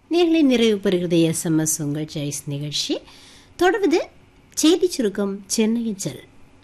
நேர்களை நிறைவு பெறுகிறது எஸ்எம்எஸ் உங்கள் சாய்ஸ் நிகழ்ச்சி தொடர்வது செய்தி சுருக்கம் சென்னையின் செல்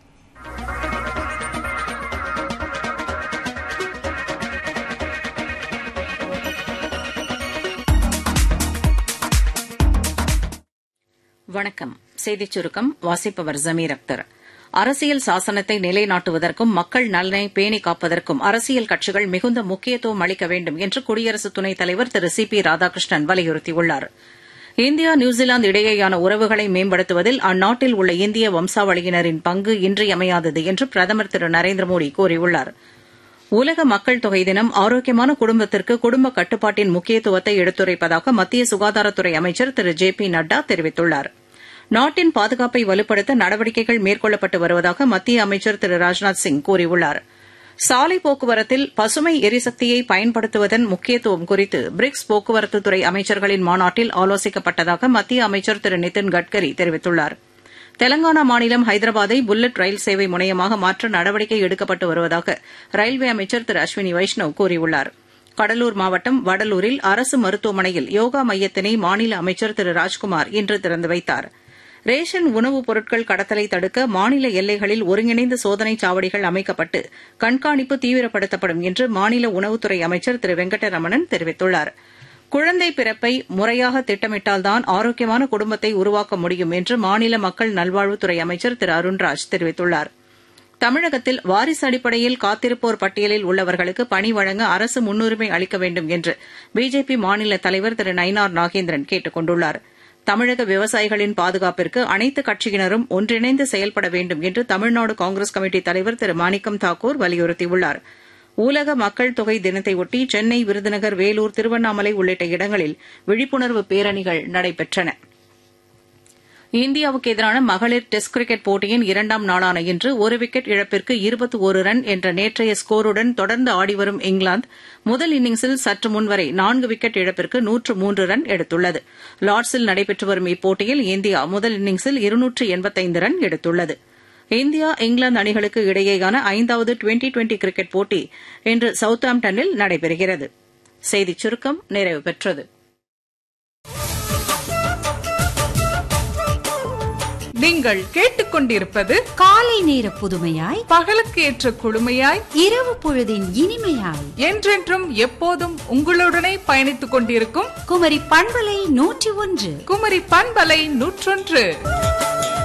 வணக்கம் செய்திச் சுருக்கம் வாசிப்பவர் ஜமீர் அக்தர் அரசியல் சாசனத்தை நிலைநாட்டுவதற்கும் மக்கள் நலனை பேணி காப்பதற்கும் அரசியல் கட்சிகள் மிகுந்த முக்கியத்துவம் அளிக்க வேண்டும் என்று குடியரசு துணைத் தலைவர் திரு சி பி ராதாகிருஷ்ணன் வலியுறுத்தியுள்ளார் இந்தியா நியூசிலாந்து இடையேயான உறவுகளை மேம்படுத்துவதில் அந்நாட்டில் உள்ள இந்திய வம்சாவளியினரின் பங்கு இன்றியமையாதது என்று பிரதமர் திரு நரேந்திர மோடி கூறியுள்ளார் உலக மக்கள் தொகை தினம் ஆரோக்கியமான குடும்பத்திற்கு குடும்ப கட்டுப்பாட்டின் முக்கியத்துவத்தை எடுத்துரைப்பதாக மத்திய சுகாதாரத்துறை அமைச்சர் திரு ஜே பி நட்டா தெரிவித்துள்ளார் நாட்டின் பாதுகாப்பை வலுப்படுத்த நடவடிக்கைகள் மேற்கொள்ளப்பட்டு வருவதாக மத்திய அமைச்சர் திரு ராஜ்நாத் சிங் கூறியுள்ளார் சாலை போக்குவரத்தில் பசுமை எரிசக்தியை பயன்படுத்துவதன் முக்கியத்துவம் குறித்து பிரிக்ஸ் போக்குவரத்துத்துறை அமைச்சர்களின் மாநாட்டில் ஆலோசிக்கப்பட்டதாக மத்திய அமைச்சர் திரு நிதின் கட்கரி தெரிவித்துள்ளாா் தெலங்கானா மாநிலம் ஹைதராபாத்தை புல்லட் ரயில் சேவை முனையமாக மாற்ற நடவடிக்கை எடுக்கப்பட்டு வருவதாக ரயில்வே அமைச்சர் திரு அஸ்வினி வைஷ்ணவ் கூறியுள்ளார் கடலூர் மாவட்டம் வடலூரில் அரசு மருத்துவமனையில் யோகா மையத்தினை மாநில அமைச்சர் திரு ராஜ்குமார் இன்று திறந்து வைத்தார் ரேஷன் உணவுப் பொருட்கள் கடத்தலை தடுக்க மாநில எல்லைகளில் ஒருங்கிணைந்த சோதனைச் சாவடிகள் அமைக்கப்பட்டு கண்காணிப்பு தீவிரப்படுத்தப்படும் என்று மாநில உணவுத்துறை அமைச்சர் திரு வெங்கடரமணன் தெரிவித்துள்ளாா் குழந்தை பிறப்பை முறையாக திட்டமிட்டால்தான் ஆரோக்கியமான குடும்பத்தை உருவாக்க முடியும் என்று மாநில மக்கள் நல்வாழ்வுத்துறை அமைச்சர் திரு அருண்ராஜ் தெரிவித்துள்ளார் தமிழகத்தில் வாரிசு அடிப்படையில் காத்திருப்போர் பட்டியலில் உள்ளவர்களுக்கு பணி வழங்க அரசு முன்னுரிமை அளிக்க வேண்டும் என்று பிஜேபி மாநில தலைவர் திரு நயினார் நாகேந்திரன் கேட்டுக் கொண்டுள்ளார் தமிழக விவசாயிகளின் பாதுகாப்பிற்கு அனைத்து கட்சியினரும் ஒன்றிணைந்து செயல்பட வேண்டும் என்று தமிழ்நாடு காங்கிரஸ் கமிட்டி தலைவர் திரு மாணிக்கம் தாக்கூர் வலியுறுத்தியுள்ளாா் உலக மக்கள் தொகை தினத்தையொட்டி சென்னை விருதுநகர் வேலூர் திருவண்ணாமலை உள்ளிட்ட இடங்களில் விழிப்புணர்வு பேரணிகள் நடைபெற்றன இந்தியாவுக்கு எதிரான மகளிர் டெஸ்ட் கிரிக்கெட் போட்டியின் இரண்டாம் நாளான இன்று ஒரு விக்கெட் இழப்பிற்கு இருபத்தி ஒரு ரன் என்ற நேற்றைய ஸ்கோருடன் தொடர்ந்து ஆடிவரும் இங்கிலாந்து முதல் இன்னிங்ஸில் சற்று முன்வரை நான்கு விக்கெட் இழப்பிற்கு நூற்று மூன்று ரன் எடுத்துள்ளது லார்ட்ஸில் நடைபெற்று வரும் இப்போட்டியில் இந்தியா முதல் இன்னிங்ஸில் இருநூற்று எண்பத்தைந்து ரன் எடுத்துள்ளது இந்தியா இங்கிலாந்து அணிகளுக்கு இடையேயான ஐந்தாவது டுவெண்டி டுவெண்டி கிரிக்கெட் போட்டி இன்று சவுத்தாம்டனில் நடைபெறுகிறது செய்திச் சுருக்கம் நிறைவு பெற்றது நீங்கள் கேட்டுக்கொண்டிருப்பது காலை நேர புதுமையாய் பகலுக்கு ஏற்ற குழுமையாய் இரவு பொழுதின் இனிமையாய் என்றென்றும் எப்போதும் உங்களுடனே பயணித்துக் கொண்டிருக்கும் குமரி பண்பலை நூற்றி ஒன்று குமரி பண்பலை நூற்றொன்று